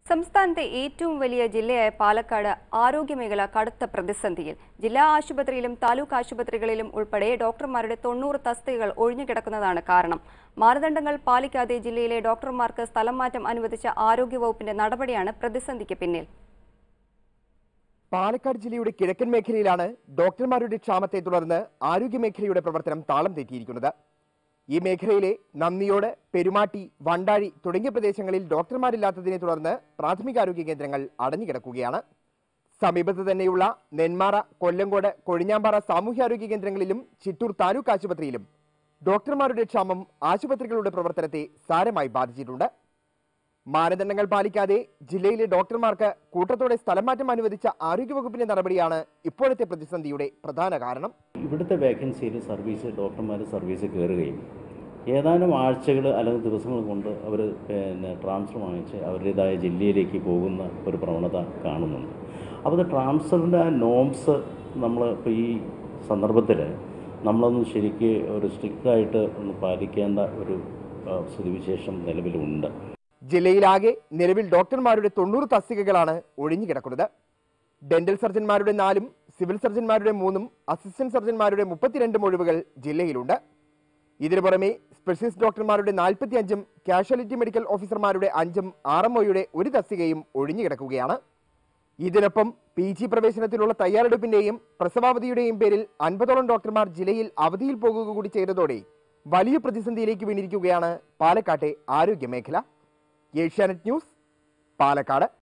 സംസ്ഥാനത്തെ ഏറ്റവും വലിയ ജില്ലയായ പാലക്കാട് ആരോഗ്യമേഖല കടുത്ത പ്രതിസന്ധിയിൽ ജില്ലാ ആശുപത്രിയിലും താലൂക്ക് ആശുപത്രികളിലും ഉൾപ്പെടെ ഡോക്ടർമാരുടെ തൊണ്ണൂറ് തസ്തികകൾ ഒഴിഞ്ഞുകിടക്കുന്നതാണ് കാരണം മാനദണ്ഡങ്ങൾ പാലിക്കാതെ ജില്ലയിലെ ഡോക്ടർമാർക്ക് സ്ഥലം മാറ്റം അനുവദിച്ച ആരോഗ്യവകുപ്പിന്റെ നടപടിയാണ് പ്രതിസന്ധിക്ക് പിന്നിൽ പാലക്കാട് ജില്ലയുടെ കിഴക്കൻ മേഖലയിലാണ് ഡോക്ടർമാരുടെ ക്ഷാമത്തെ തുടർന്ന് ആരോഗ്യമേഖലയുടെ പ്രവർത്തനം താളം തെറ്റിയിരിക്കുന്നത് ഈ മേഖലയിലെ നന്ദിയോട് പെരുമാട്ടി വണ്ടാഴി തുടങ്ങിയ പ്രദേശങ്ങളിൽ ഡോക്ടർമാരില്ലാത്തതിനെ തുടർന്ന് പ്രാഥമികാരോഗ്യ കേന്ദ്രങ്ങൾ അടഞ്ഞുകിടക്കുകയാണ് സമീപത്ത് തന്നെയുള്ള നെന്മാറ കൊല്ലങ്കോട് കൊഴിഞ്ഞാമ്പാറ സാമൂഹ്യാരോഗ്യ കേന്ദ്രങ്ങളിലും ചിറ്റൂർ താലൂക്ക് ആശുപത്രിയിലും ഡോക്ടർമാരുടെ ക്ഷാമം ആശുപത്രികളുടെ പ്രവർത്തനത്തെ സാരമായി ബാധിച്ചിട്ടുണ്ട് മാനദണ്ഡങ്ങൾ പാലിക്കാതെ ജില്ലയിലെ ഡോക്ടർമാർക്ക് കൂട്ടത്തോടെ സ്ഥലംമാറ്റം അനുവദിച്ച ആരോഗ്യവകുപ്പിന്റെ നടപടിയാണ് ഇപ്പോഴത്തെ പ്രതിസന്ധിയുടെ പ്രധാന കാരണം ഇവിടുത്തെ വേക്കൻസിയിൽ സർവീസ് ഡോക്ടർമാർ സർവീസ് കയറുകയും ഏതാനും ആഴ്ചകൾ അല്ലെങ്കിൽ ദിവസങ്ങൾ കൊണ്ട് അവർ പിന്നെ ട്രാൻസ്ഫർ വാങ്ങിച്ച് അവരുടേതായ ജില്ലയിലേക്ക് പോകുന്ന ഒരു പ്രവണത കാണുന്നുണ്ട് അപ്പോൾ ഇത് ട്രാൻസ്ഫറിൻ്റെ ആ നോംസ് നമ്മൾ ഇപ്പോൾ ഈ സന്ദർഭത്തിൽ നമ്മളൊന്ന് ശരിക്ക് ഒരു സ്ട്രിക്റ്റായിട്ട് ഒന്ന് പാലിക്കേണ്ട ഒരു ആ, സ്ഥിതിവിശേഷം നിലവിലുണ്ട് ജില്ലയിലാകെ നിലവിൽ ഡോക്ടർമാരുടെ തൊണ്ണൂറ് തസ്തികകളാണ് ഒഴിഞ്ഞുകിടക്കുന്നത് ഡെന്റൽ സർജന്മാരുടെ നാലും സിവിൽ സർജന്മാരുടെ മൂന്നും അസിസ്റ്റന്റ് സർജന്മാരുടെ മുപ്പത്തിരണ്ടും ഒഴിവുകൾ ജില്ലയിലുണ്ട് ഇതിനു പുറമെ സ്പെഷ്യലിസ്റ്റ് ഡോക്ടർമാരുടെ നാൽപ്പത്തി അഞ്ചും കാഷ്വാലിറ്റി മെഡിക്കൽ ഓഫീസർമാരുടെ അഞ്ചും ആർ എം ഒയുടെ ഒരു തസ്തികയും ഒഴിഞ്ഞുകിടക്കുകയാണ് ഇതിനൊപ്പം പി ജി പ്രവേശനത്തിനുള്ള തയ്യാറെടുപ്പിന്റെയും പ്രസവാവധിയുടെയും പേരിൽ അൻപതോളം ഡോക്ടർമാർ ജില്ലയിൽ അവധിയിൽ പോകുക കൂടി ചെയ്തതോടെ വലിയ പ്രതിസന്ധിയിലേക്ക് വീണിരിക്കുകയാണ് പാലക്കാട്ടെ ആരോഗ്യ മേഖല ഏഷ്യാനെറ്റ് ന്യൂസ് പാലക്കാട്